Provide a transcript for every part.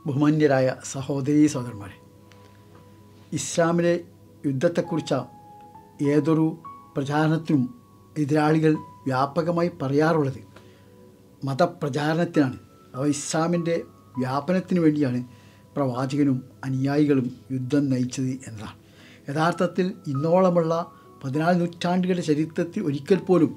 ബഹുമാന്യരായ സഹോദരീ സഹോദരന്മാരെ ഇസ്ലാമിലെ യുദ്ധത്തെക്കുറിച്ച് ഏതൊരു പ്രചാരണത്തിനും എതിരാളികൾ വ്യാപകമായി പറയാറുള്ളത് മതപ്രചാരണത്തിനാണ് അവ ഇസ്ലാമിൻ്റെ വ്യാപനത്തിന് വേണ്ടിയാണ് പ്രവാചകനും അനുയായികളും യുദ്ധം നയിച്ചത് എന്നതാണ് യഥാർത്ഥത്തിൽ ഇന്നോളമുള്ള പതിനാല് നൂറ്റാണ്ടുകളുടെ ചരിത്രത്തിൽ ഒരിക്കൽ പോലും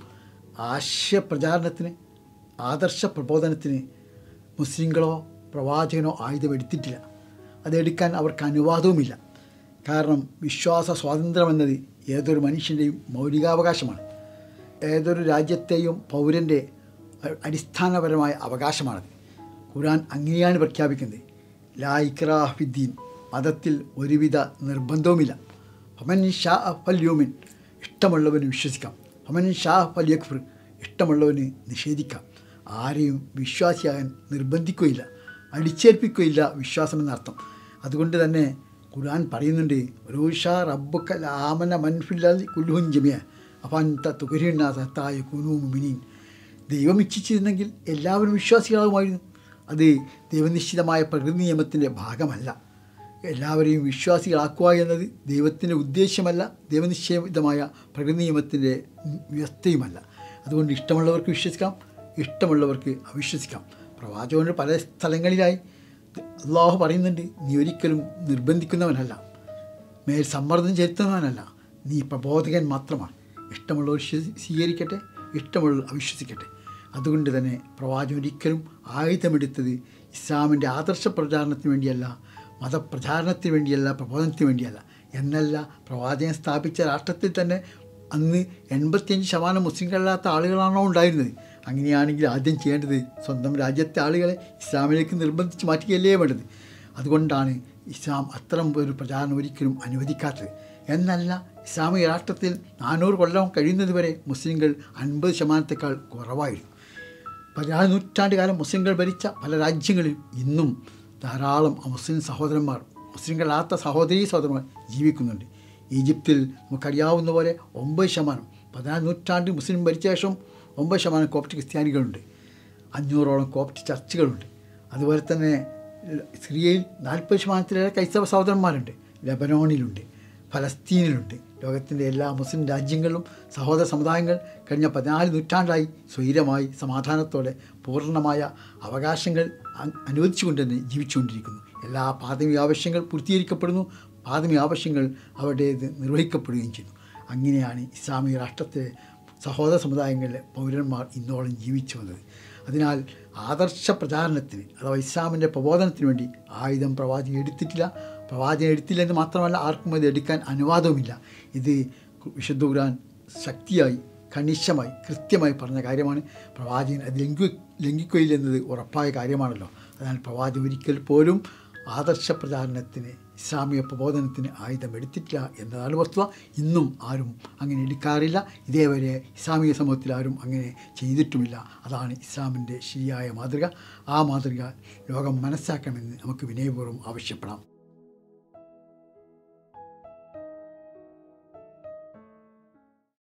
ആശയപ്രചാരണത്തിന് ആദർശ പ്രബോധനത്തിന് മുസ്ലിങ്ങളോ പ്രവാചകനോ ആയുധമെടുത്തിട്ടില്ല അതെടുക്കാൻ അവർക്ക് അനുവാദവുമില്ല കാരണം വിശ്വാസ സ്വാതന്ത്ര്യം എന്നത് ഏതൊരു മനുഷ്യൻ്റെയും മൗലികാവകാശമാണ് ഏതൊരു രാജ്യത്തെയും പൗരൻ്റെ അടിസ്ഥാനപരമായ അവകാശമാണത് ഖുർആൻ അങ്ങനെയാണ് പ്രഖ്യാപിക്കുന്നത് ലാ ഇക്രാഹുദ്ദീൻ മതത്തിൽ ഒരുവിധ നിർബന്ധവുമില്ല ഹമൻ ഷാ ഫല്യൂമിൻ ഇഷ്ടമുള്ളവന് വിശ്വസിക്കാം ഹമൻ ഷാ ഫൽ യക്ഫർ ഇഷ്ടമുള്ളവന് നിഷേധിക്കാം ആരെയും വിശ്വാസിയാകാൻ നിർബന്ധിക്കുകയില്ല അടിച്ചേൽപ്പിക്കുകയില്ല വിശ്വാസമെന്നർത്ഥം അതുകൊണ്ട് തന്നെ ഖുർആൻ പറയുന്നുണ്ട് റൂഷ റബ്ബുക്ക ആമന മൻഫില്ലാൽ കുല്ലുഹുൻ ജമിയ അഫാൻത തുകരിനാഥായ കുനു മിനീൻ ദൈവം ഇച്ഛിച്ചിരുന്നെങ്കിൽ എല്ലാവരും വിശ്വാസികളാകുമായിരുന്നു അത് ദൈവനിശ്ചിതമായ പ്രകൃതി നിയമത്തിൻ്റെ ഭാഗമല്ല എല്ലാവരെയും വിശ്വാസികളാക്കുക എന്നത് ദൈവത്തിൻ്റെ ഉദ്ദേശ്യമല്ല ദൈവനിശ്ചയിതമായ പ്രകൃതി നിയമത്തിൻ്റെ വ്യവസ്ഥയുമല്ല അതുകൊണ്ട് ഇഷ്ടമുള്ളവർക്ക് വിശ്വസിക്കാം ഇഷ്ടമുള്ളവർക്ക് അവിശ്വസിക്കാം പ്രവാചകന് പല സ്ഥലങ്ങളിലായി അള്ളാഹു പറയുന്നുണ്ട് നീ ഒരിക്കലും നിർബന്ധിക്കുന്നവനല്ല മേൽ സമ്മർദ്ദം ചെലുത്തുന്നവനല്ല നീ പ്രബോധകൻ മാത്രമാണ് ഇഷ്ടമുള്ളവർ സ്വീകരിക്കട്ടെ ഇഷ്ടമുള്ളവർ അവിശ്വസിക്കട്ടെ അതുകൊണ്ട് തന്നെ പ്രവാചകൻ ഒരിക്കലും ആയുധമെടുത്തത് ഇസ്ലാമിൻ്റെ ആദർശ പ്രചാരണത്തിന് വേണ്ടിയല്ല മതപ്രചാരണത്തിന് വേണ്ടിയല്ല പ്രബോധനത്തിന് വേണ്ടിയല്ല എന്നല്ല പ്രവാചകൻ സ്ഥാപിച്ച രാഷ്ട്രത്തിൽ തന്നെ അന്ന് എൺപത്തിയഞ്ച് ശതമാനം മുസ്ലിങ്ങളല്ലാത്ത ആളുകളാണോ ഉണ്ടായിരുന്നത് അങ്ങനെയാണെങ്കിൽ ആദ്യം ചെയ്യേണ്ടത് സ്വന്തം രാജ്യത്തെ ആളുകളെ ഇസ്ലാമിലേക്ക് നിർബന്ധിച്ച് മാറ്റുകയല്ലേ വേണ്ടത് അതുകൊണ്ടാണ് ഇസ്ലാം അത്തരം ഒരു പ്രചാരണം ഒരിക്കലും അനുവദിക്കാത്തത് എന്നല്ല ഇസ്ലാമിക രാഷ്ട്രത്തിൽ നാനൂറ് കൊല്ലം കഴിയുന്നത് വരെ മുസ്ലിങ്ങൾ അൻപത് ശതമാനത്തേക്കാൾ കുറവായിരുന്നു പതിനാല് നൂറ്റാണ്ട് കാലം മുസ്ലിങ്ങൾ ഭരിച്ച പല രാജ്യങ്ങളിൽ ഇന്നും ധാരാളം മുസ്ലിം സഹോദരന്മാർ മുസ്ലിങ്ങളാത്ത സഹോദരീ സഹോദരന്മാർ ജീവിക്കുന്നുണ്ട് ഈജിപ്തിൽ നമുക്കറിയാവുന്ന പോലെ ഒമ്പത് ശതമാനം പതിനാല് നൂറ്റാണ്ട് മുസ്ലിം ഭരിച്ച ശേഷം ഒമ്പത് ശതമാനം കോപ്റ്റ് ക്രിസ്ത്യാനികളുണ്ട് അഞ്ഞൂറോളം കോപ്റ്റ് ചർച്ചുകളുണ്ട് അതുപോലെ തന്നെ സിറിയയിൽ നാൽപ്പത് ശതമാനത്തിലേറെ ക്രൈസ്തവ സഹോദരന്മാരുണ്ട് ലബനോണിലുണ്ട് ഫലസ്തീനിലുണ്ട് ലോകത്തിൻ്റെ എല്ലാ മുസ്ലിം രാജ്യങ്ങളിലും സഹോദര സമുദായങ്ങൾ കഴിഞ്ഞ പതിനാല് നൂറ്റാണ്ടായി സ്വൈരമായി സമാധാനത്തോടെ പൂർണ്ണമായ അവകാശങ്ങൾ അനുവദിച്ചുകൊണ്ട് തന്നെ ജീവിച്ചുകൊണ്ടിരിക്കുന്നു എല്ലാ പ്രാഥമിക ആവശ്യങ്ങൾ പൂർത്തീകരിക്കപ്പെടുന്നു പ്രാഥമിക ആവശ്യങ്ങൾ അവരുടേത് നിർവഹിക്കപ്പെടുകയും ചെയ്യുന്നു അങ്ങനെയാണ് ഇസ്ലാമിക രാഷ്ട്രത്തിലെ സഹോദര സമുദായങ്ങളിലെ പൗരന്മാർ ഇന്നോളം ജീവിച്ചു വന്നത് അതിനാൽ ആദർശ പ്രചാരണത്തിന് അഥവാ ഇസ്ലാമിൻ്റെ പ്രബോധനത്തിന് വേണ്ടി ആയുധം പ്രവാചകൻ എടുത്തിട്ടില്ല പ്രവാചകൻ എടുത്തില്ലെന്ന് മാത്രമല്ല ആർക്കും അത് എടുക്കാൻ അനുവാദവുമില്ല ഇത് വിശുദ്ധ ഖുർആൻ ശക്തിയായി കണിശമായി കൃത്യമായി പറഞ്ഞ കാര്യമാണ് പ്രവാചകൻ അത് ലംഘി ലംഘിക്കുകയില്ലെന്നത് ഉറപ്പായ കാര്യമാണല്ലോ അതിനാൽ പ്രവാചകൻ ഒരിക്കൽ പോലും ആദർശ പ്രചാരണത്തിന് ഇസ്ലാമിക പ്രബോധനത്തിന് ആയുധം എടുത്തിട്ടില്ല എന്നതാണ് വസ്തുത ഇന്നും ആരും അങ്ങനെ എടുക്കാറില്ല ഇതേവരെ ഇസ്ലാമിക സമൂഹത്തിൽ ആരും അങ്ങനെ ചെയ്തിട്ടുമില്ല അതാണ് ഇസ്ലാമിൻ്റെ ശരിയായ മാതൃക ആ മാതൃക ലോകം മനസ്സാക്കണമെന്ന് നമുക്ക് വിനയപൂർവ്വം ആവശ്യപ്പെടാം